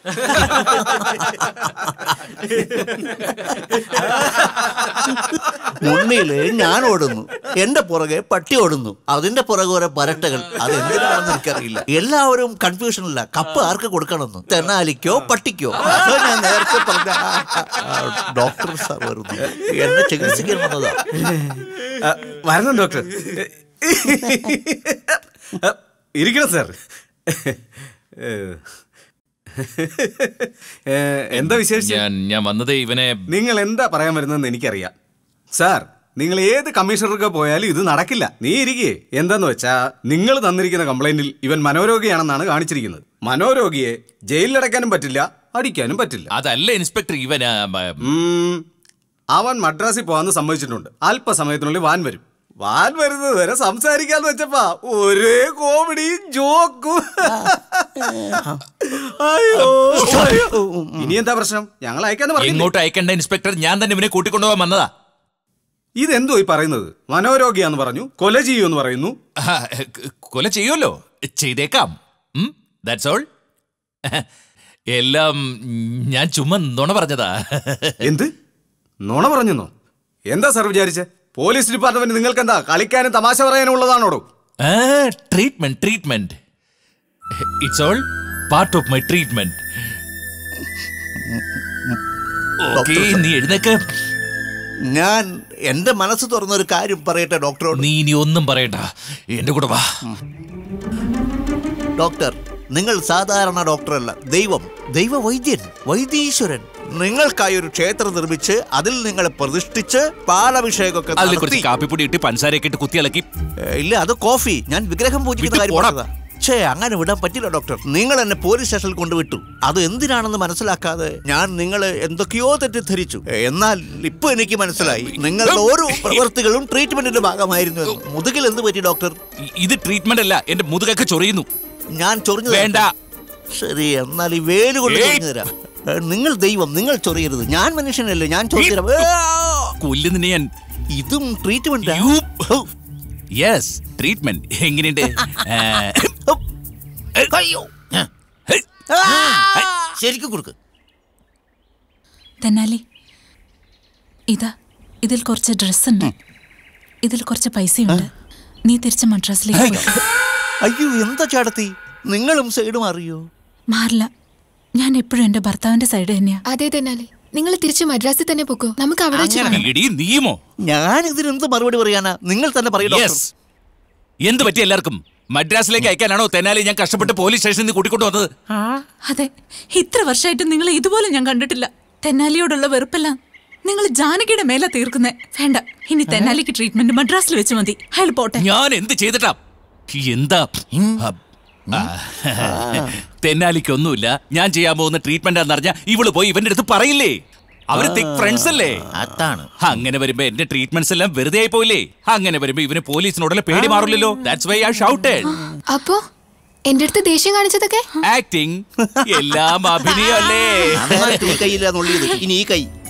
മുന്നില് ഞാൻ ഓടുന്നു എന്റെ പുറകെ പട്ടി ഓടുന്നു അതിന്റെ പുറകെ ഓരോ പരട്ടകൾ അത് എന്തിനാണെന്ന് എനിക്കറിയില്ല എല്ലാവരും കൺഫ്യൂഷനില്ല കപ്പ് ആർക്ക് കൊടുക്കണമെന്ന് തെന്നാലിക്കോ പട്ടിക്കോ അതോ ഞാൻ നേരത്തെ പറഞ്ഞ ആ, ആ, ഡോക്ടർ സാർ വരുന്നു എന്നെ ചികിത്സിക്കാൻ വന്നതാ ആ, വരണം ഡോക്ടർ ആ, ഇരിക്കണം സാർ ഏ, എന്താ വിശേഷിച്ച് ഞാൻ ഞാൻ വന്നത് ഇവനെ നിങ്ങൾ എന്താ പറയാൻ വരുന്നതെന്ന് എനിക്കറിയാം സാർ നിങ്ങൾ ഏത് കമ്മീഷണർക്ക് പോയാലും ഇത് നടക്കില്ല നീ ഇരിക്കേ എന്താന്ന് വെച്ചാ നിങ്ങൾ തന്നിരിക്കുന്ന കംപ്ലൈന്റിൽ ഇവൻ മനോരോഗിയാണെന്നാണ് കാണിച്ചിരിക്കുന്നത് മനോരോഗിയെ ജയിലിലടയ്ക്കാനും പറ്റില്ല അടിക്കാനും പറ്റില്ല അതല്ല ഇൻസ്പെക്ടർ ഇവൻ ആ, മ, ഉം, അവൻ മദ്രാസിൽ പോകാന്ന് സമ്മതിച്ചിട്ടുണ്ട് അല്പസമയത്തിനുള്ളിൽ വാൻ വരും വാൻ വരുന്നത് വരെ സംസാരിക്കാന്ന് വെച്ചപ്പാ ഒരേ കോമഡിയും ജോക്കും അയ്യോ അയ്യോ. ഇനി എന്താ പ്രശ്നം ഞങ്ങൾ അയക്കാന്ന് പറഞ്ഞു എങ്ങോട്ട് അയക്കേണ്ട ഇൻസ്പെക്ടർ ഞാൻ തന്നെ ഇവനെ കൂട്ടിക്കൊണ്ടുപോകാൻ വന്നതാ ഇതെന്തോ ഈ പറയുന്നത് മനോരോഗിയാന്ന് പറഞ്ഞു കൊല ചെയ്യുമെന്ന് പറയുന്നു ആ, ക- കൊല ചെയ്യുമല്ലോ ചെയ്തേക്കാം ദാറ്റ്സ് ഓൾ എല്ലാം ഞാൻ ചുമ്മാ നുണ പറഞ്ഞതാ എന്ത് നുണ പറഞ്ഞെന്നോ എന്താ സാർ വിചാരിച്ചേ പോലീസ് ഡിപ്പാർട്ട്മെന്റ് നിങ്ങൾക്ക് എന്താ കളിക്കാനും തമാശ പറയാനും ഉള്ളതാണോടോ treatment treatment it's all part of my treatment okay നീ എഴുന്നേക്ക് ഞാൻ എന്റെ മനസ്സ് തുറന്ന ഒരു കാര്യം പറയട്ടെ ഡോക്ടറോട് നീ ഇനി ഒന്നും പറയണ്ട എന്റെ കൂടെ വാ ഡോക്ടർ നിങ്ങൾ സാധാരണ ഡോക്ടറല്ല ദൈവം ദൈവ വൈദ്യൻ വൈദ്യീശ്വരൻ നിങ്ങൾക്കായി ഒരു ക്ഷേത്രം നിർമ്മിച്ച് അതിൽ നിങ്ങളെ പ്രതിഷ്ഠിച്ച് പാലഭിഷേകമൊക്കെ അതിൽ നടത്തി കുറച്ച് കാപ്പിപ്പൊടി ഇട്ട് പഞ്ചസാരയൊക്കെ ഇട്ട് കുത്തിയിളക്കി ഏ, ഇല്ല അത് കോഫി ഞാൻ വിഗ്രഹം പൂജിക്കുന്ന വിട്ടു കാര്യം പോടാ. പറഞ്ഞതാ. ഛേ അങ്ങനെ വിടാൻ പറ്റില്ല ഡോക്ടർ നിങ്ങൾ എന്നെ പോലീസ് സ്റ്റേഷനിൽ കൊണ്ടുവിട്ടു അത് എന്തിനാണെന്ന് മനസ്സിലാക്കാതെ ഞാൻ നിങ്ങളെ എന്തൊക്കെയോ തെറ്റിദ്ധരിച്ചു എന്നാൽ ഇപ്പൊ എനിക്ക് മനസ്സിലായി നിങ്ങളുടെ ഓരോ പ്രവൃത്തികളും ട്രീറ്റ്മെന്റിന്റെ ഭാഗമായിരുന്നു എന്ന്. മുതുകിൽ എന്ത് പറ്റി ഡോക്ടർ ഇ- ഇത് ട്രീറ്റ്മെന്റ് അല്ല എന്റെ മുതുകൊക്കെ ചൊറിയുന്നു ഞാൻ ചൊറിഞ്ഞു വേണ്ട ശരി എന്നാൽ ഈ വേല് കൊണ്ട് ഏയ്. ചൊറിഞ്ഞു തരാം ഏ, നിങ്ങൾ ദൈവം നിങ്ങൾ ചൊറിയരുത് ഞാൻ മനുഷ്യനല്ലേ ഞാൻ ചൊറിഞ്ഞു തരാം ഏ, കൊല്ലുന്നിനെ ഞാൻ ഇതും ട്രീറ്റ്മെന്റ് യെസ് ട്രീറ്റ്മെന്റ് എങ്ങനെയുണ്ട് ഏ, അയ്യോ ശരിക്കും കൊടുക്ക് തെന്നാലി ഇതാ ഇതിൽ കുറച്ച് ഡ്രസ് ഉണ്ട് ഇതിൽ കുറച്ച് പൈസയുണ്ട് നീ തിരിച്ച് മദ്രാസിലേക്ക് പോയി അയ്യോ എന്താ ചേട്ടത്തി നിങ്ങളും സൈഡും അറിയോ മാറില്ല ഞാൻ എപ്പോഴും എന്റെ ഭർത്താവിന്റെ സൈഡ് തന്നെയാ അതെ തെന്നാലി നിങ്ങൾ തിരിച്ച് മദ്രാസിൽ തന്നെ പൊക്കോ നമുക്ക് അവിടെ വെച്ച് കാണാം എടീ, നീയുമോ ഞാൻ ഇതിന് എന്ത് മറുപടി പറയാനാ നിങ്ങൾ തന്നെ പറയൂ ഡോക്ടർ യെസ് എന്ത് പറ്റി എല്ലാവർക്കും മദ്രാസിലേക്ക് അയക്കാനാണോ തെന്നാലി ഞാൻ കഷ്ടപ്പെട്ട് പോലീസ് സ്റ്റേഷനിൽ നിന്ന് കൂട്ടിക്കൊണ്ടു വന്നത് അതെ ഇത്ര വർഷമായിട്ട് നിങ്ങൾ ഇതുപോലെ ഞാൻ കണ്ടിട്ടില്ല തെന്നാലിയോടുള്ള വെറുപ്പെല്ലാം നിങ്ങൾ ജാനകിയുടെ മേലെ തീർക്കുന്നേ വേണ്ട ഇനി തെന്നാലിക്ക് ട്രീറ്റ്മെന്റ് മദ്രാസിൽ വെച്ച് മതി അയാൾ പോട്ടെ ഞാൻ എന്ത് ചെയ്തിട്ടാ എന്താ ആ, തെന്നാലിക്കൊന്നുമില്ല ഞാൻ ചെയ്യാൻ പോകുന്ന ട്രീറ്റ്മെന്റ് ആണെന്നറിഞ്ഞ ഇവള് പോയി ഇവന്റെ അടുത്ത് പറയില്ലേ അവര് തിക് ഫ്രണ്ട്സ് അല്ലേ അതാണ് അങ്ങനെ വരുമ്പോ എന്റെ ട്രീറ്റ്മെന്റ്സ് എല്ലാം വെറുതെ ആയി പോയില്ലേ അങ്ങനെ വരുമ്പോ ഇവന് പോലീസിനോടുള്ള പേടി മാറില്ലല്ലോ ദാറ്റ്സ് വൈ ഐ ഷൗട്ടഡ് അപ്പോ എന്റെ അടുത്ത് ദേഷ്യം കാണിച്ചതൊക്കെ ആക്ടിങ് എല്ലാം അഭിനയമല്ലേ അന്നേരത്ത് ഈ കൈയില്ല നുള്ളിയത് ഇനി ഈ കൈ